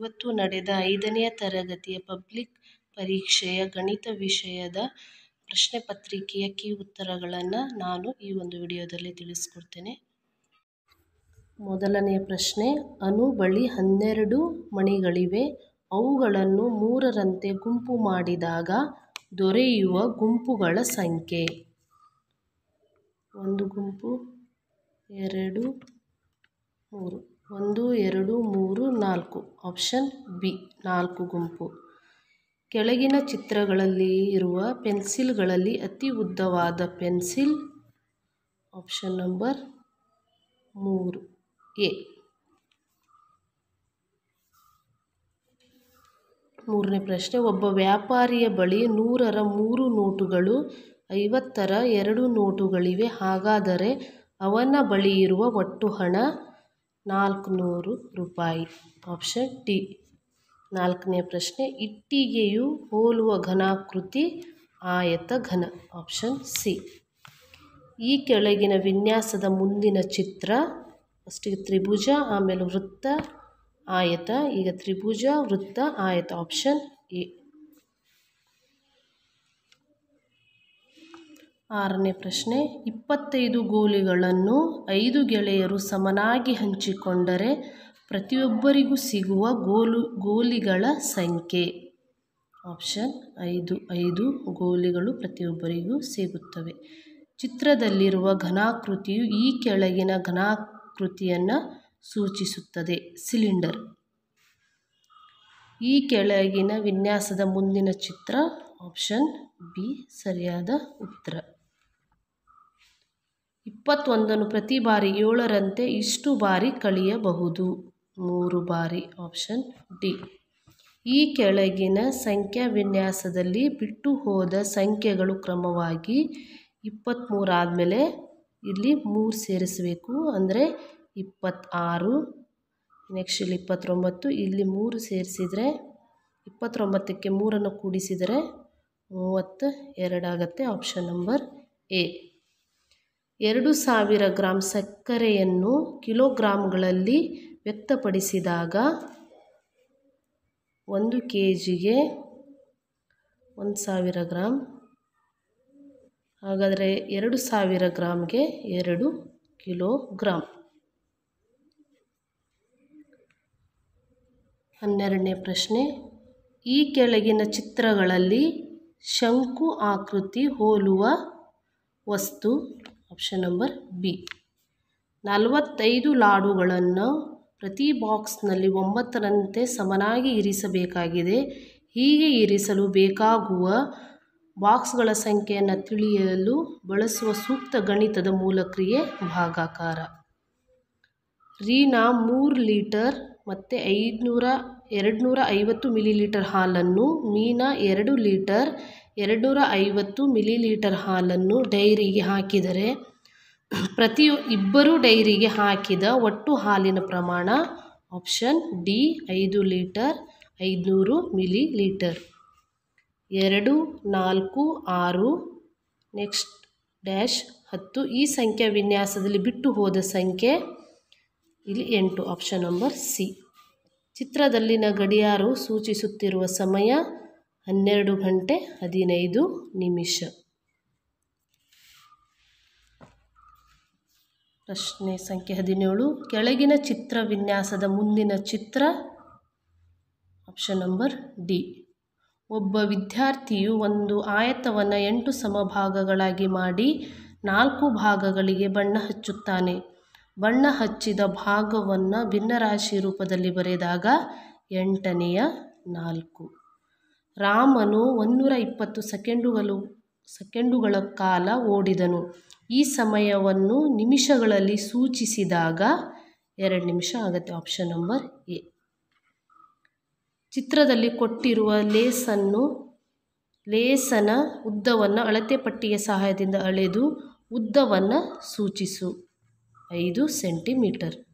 ಇವತ್ತು ನಡೆದ ಐದನೆಯ ತರಗತಿಯ ಪಬ್ಲಿಕ್ ಪರೀಕ್ಷೆಯ ಗಣಿತ ವಿಷಯದ ಪ್ರಶ್ನೆ ಪತ್ರಿಕೆಯ ಕೀ ಉತ್ತರಗಳನ್ನು ನಾನು ಈ ಒಂದು ವಿಡಿಯೋದಲ್ಲಿ ತಿಳಿಸ್ಕೊಡ್ತೇನೆ ಮೊದಲನೆಯ ಪ್ರಶ್ನೆ ಅನು ಬಳಿ ಹನ್ನೆರಡು ಮಣಿಗಳಿವೆ ಅವುಗಳನ್ನು ಮೂರರಂತೆ ಗುಂಪು ಮಾಡಿದಾಗ ದೊರೆಯುವ ಗುಂಪುಗಳ ಸಂಖ್ಯೆ ಒಂದು ಗುಂಪು ಎರಡು ಮೂರು ಒಂದು ಎರಡು ಮೂರು ನಾಲ್ಕು ಆಪ್ಷನ್ ಬಿ ನಾಲ್ಕು ಗುಂಪು ಕೆಳಗಿನ ಚಿತ್ರಗಳಲ್ಲಿ ಇರುವ ಪೆನ್ಸಿಲ್ಗಳಲ್ಲಿ ಅತಿ ಉದ್ದವಾದ ಪೆನ್ಸಿಲ್ ಆಪ್ಷನ್ ನಂಬರ್ ಮೂರು ಎ ಮೂರನೇ ಪ್ರಶ್ನೆ ಒಬ್ಬ ವ್ಯಾಪಾರಿಯ ಬಳಿ ನೂರರ ಮೂರು ನೋಟುಗಳು ಐವತ್ತರ ಎರಡು ನೋಟುಗಳಿವೆ ಹಾಗಾದರೆ ಅವನ ಬಳಿ ಇರುವ ಒಟ್ಟು ಹಣ ನಾಲ್ಕುನೂರು ರೂಪಾಯಿ ಆಪ್ಷನ್ ಡಿ ನಾಲ್ಕನೇ ಪ್ರಶ್ನೆ ಇಟ್ಟಿಗೆಯು ಹೋಲುವ ಘನಾಕೃತಿ ಆಯತ ಘನ ಆಪ್ಷನ್ ಸಿ ಈ ಕೆಳಗಿನ ವಿನ್ಯಾಸದ ಮುಂದಿನ ಚಿತ್ರ ಫಸ್ಟಿಗೆ ತ್ರಿಭುಜ ಆಮೇಲೆ ವೃತ್ತ ಆಯತ ಈಗ ತ್ರಿಭುಜ ವೃತ್ತ ಆಯತ ಆಪ್ಷನ್ ಎ ಆರನೇ ಪ್ರಶ್ನೆ ಇಪ್ಪತ್ತೈದು ಗೋಲಿಗಳನ್ನು ಐದು ಗೆಳೆಯರು ಸಮನಾಗಿ ಹಂಚಿಕೊಂಡರೆ ಪ್ರತಿಯೊಬ್ಬರಿಗೂ ಸಿಗುವ ಗೋಲು ಗೋಲಿಗಳ ಸಂಖ್ಯೆ ಆಪ್ಷನ್ ಐದು ಐದು ಗೋಲಿಗಳು ಪ್ರತಿಯೊಬ್ಬರಿಗೂ ಸಿಗುತ್ತವೆ ಚಿತ್ರದಲ್ಲಿರುವ ಘನಾಕೃತಿಯು ಈ ಕೆಳಗಿನ ಘನಾಕೃತಿಯನ್ನು ಸೂಚಿಸುತ್ತದೆ ಸಿಲಿಂಡರ್ ಈ ಕೆಳಗಿನ ವಿನ್ಯಾಸದ ಮುಂದಿನ ಚಿತ್ರ ಆಪ್ಷನ್ ಬಿ ಸರಿಯಾದ ಉತ್ತರ ಇಪ್ಪತ್ತೊಂದನ್ನು ಪ್ರತಿ ಬಾರಿ ಏಳರಂತೆ ಇಷ್ಟು ಬಾರಿ ಕಳೆಯಬಹುದು ಮೂರು ಬಾರಿ ಆಪ್ಷನ್ ಡಿ ಈ ಕೆಳಗಿನ ಸಂಖ್ಯಾ ವಿನ್ಯಾಸದಲ್ಲಿ ಬಿಟ್ಟು ಹೋದ ಸಂಖ್ಯೆಗಳು ಕ್ರಮವಾಗಿ ಇಪ್ಪತ್ತ್ಮೂರು ಆದಮೇಲೆ ಇಲ್ಲಿ ಮೂರು ಸೇರಿಸಬೇಕು ಅಂದರೆ ಇಪ್ಪತ್ತಾರು ನೆಕ್ಸ್ಟ್ ಇಲ್ಲಿ ಇಪ್ಪತ್ತೊಂಬತ್ತು ಇಲ್ಲಿ ಮೂರು ಸೇರಿಸಿದರೆ ಇಪ್ಪತ್ತೊಂಬತ್ತಕ್ಕೆ ಮೂರನ್ನು ಕೂಡಿಸಿದರೆ ಮೂವತ್ತ ಎರಡಾಗತ್ತೆ ಆಪ್ಷನ್ ನಂಬರ್ ಎ ಎರಡು ಸಾವಿರ ಗ್ರಾಮ್ ಸಕ್ಕರೆಯನ್ನು ಕಿಲೋಗ್ರಾಮ್ಗಳಲ್ಲಿ ವ್ಯಕ್ತಪಡಿಸಿದಾಗ ಒಂದು ಕೆ ಜಿಗೆ ಒಂದು ಸಾವಿರ ಗ್ರಾಮ್ ಹಾಗಾದರೆ ಎರಡು ಸಾವಿರ ಗ್ರಾಮ್ಗೆ ಎರಡು ಕಿಲೋಗ್ರಾಮ್ ಹನ್ನೆರಡನೇ ಪ್ರಶ್ನೆ ಈ ಕೆಳಗಿನ ಚಿತ್ರಗಳಲ್ಲಿ ಶಂಕು ಆಕೃತಿ ಹೋಲುವ ವಸ್ತು ಆಪ್ಷನ್ ನಂಬರ್ ಬಿ ನಲವತ್ತೈದು ಲಾಡುಗಳನ್ನು ಪ್ರತಿ ಬಾಕ್ಸ್ನಲ್ಲಿ ಒಂಬತ್ತರಂತೆ ಸಮನಾಗಿ ಇರಿಸಬೇಕಾಗಿದೆ ಹೀಗೆ ಇರಿಸಲು ಬೇಕಾಗುವ ಬಾಕ್ಸ್ಗಳ ಸಂಖ್ಯೆಯನ್ನು ತಿಳಿಯಲು ಬಳಸುವ ಸೂಕ್ತ ಗಣಿತದ ಮೂಲಕ್ರಿಯೆ ಭಾಗಾಕಾರ ರೀನಾ ಮೂರು ಲೀಟರ್ ಮತ್ತು ಐದುನೂರ ಎರಡುನೂರ ಐವತ್ತು ಮಿಲಿಲೀಟರ್ ಹಾಲನ್ನು ಮೀನಾ ಎರಡು ಲೀಟರ್ ಎರಡುನೂರ ಐವತ್ತು ಮಿಲಿಲೀಟರ್ ಹಾಲನ್ನು ಡೈರಿಗೆ ಹಾಕಿದರೆ ಪ್ರತಿ ಇಬ್ಬರು ಡೈರಿಗೆ ಹಾಕಿದ ಒಟ್ಟು ಹಾಲಿನ ಪ್ರಮಾಣ ಆಪ್ಷನ್ ಡಿ ಐದು ಲೀಟರ್ ಐದುನೂರು ಮಿಲಿ ಲೀಟರ್ ಎರಡು ನಾಲ್ಕು ಆರು ನೆಕ್ಸ್ಟ್ ಡ್ಯಾಶ್ ಹತ್ತು ಈ ಸಂಖ್ಯಾ ವಿನ್ಯಾಸದಲ್ಲಿ ಬಿಟ್ಟು ಹೋದ ಸಂಖ್ಯೆ ಇಲ್ಲಿ ಎಂಟು ಆಪ್ಷನ್ ನಂಬರ್ ಸಿ ಚಿತ್ರದಲ್ಲಿನ ಗಡಿಯಾರವು ಸೂಚಿಸುತ್ತಿರುವ ಸಮಯ ಹನ್ನೆರಡು ಗಂಟೆ ಹದಿನೈದು ನಿಮಿಷ ಪ್ರಶ್ನೆ ಸಂಖ್ಯೆ ಹದಿನೇಳು ಕೆಳಗಿನ ಚಿತ್ರ ವಿನ್ಯಾಸದ ಮುಂದಿನ ಚಿತ್ರ ಆಪ್ಷನ್ ನಂಬರ್ ಡಿ ಒಬ್ಬ ವಿದ್ಯಾರ್ಥಿಯು ಒಂದು ಆಯತವನ್ನು ಎಂಟು ಸಮಭಾಗಗಳಾಗಿ ಮಾಡಿ ನಾಲ್ಕು ಭಾಗಗಳಿಗೆ ಬಣ್ಣ ಹಚ್ಚುತ್ತಾನೆ ಬಣ್ಣ ಹಚ್ಚಿದ ಭಾಗವನ್ನು ಭಿನ್ನರಾಶಿ ರೂಪದಲ್ಲಿ ಬರೆದಾಗ ಎಂಟನೆಯ ನಾಲ್ಕು ರಾಮನು ಒಂದೂರ ಇಪ್ಪತ್ತು ಸೆಕೆಂಡುಗಳು ಸೆಕೆಂಡುಗಳ ಕಾಲ ಓಡಿದನು ಈ ಸಮಯವನ್ನು ನಿಮಿಷಗಳಲ್ಲಿ ಸೂಚಿಸಿದಾಗ ಎರಡು ನಿಮಿಷ ಆಗುತ್ತೆ ಆಪ್ಷನ್ ನಂಬರ್ ಎ ಚಿತ್ರದಲ್ಲಿ ಕೊಟ್ಟಿರುವ ಲೇಸನ್ನು ಲೇಸನ ಉದ್ದವನ್ನು ಅಳತೆ ಪಟ್ಟಿಯ ಸಹಾಯದಿಂದ ಅಳೆದು ಉದ್ದವನ್ನು ಸೂಚಿಸು ಐದು ಸೆಂಟಿಮೀಟರ್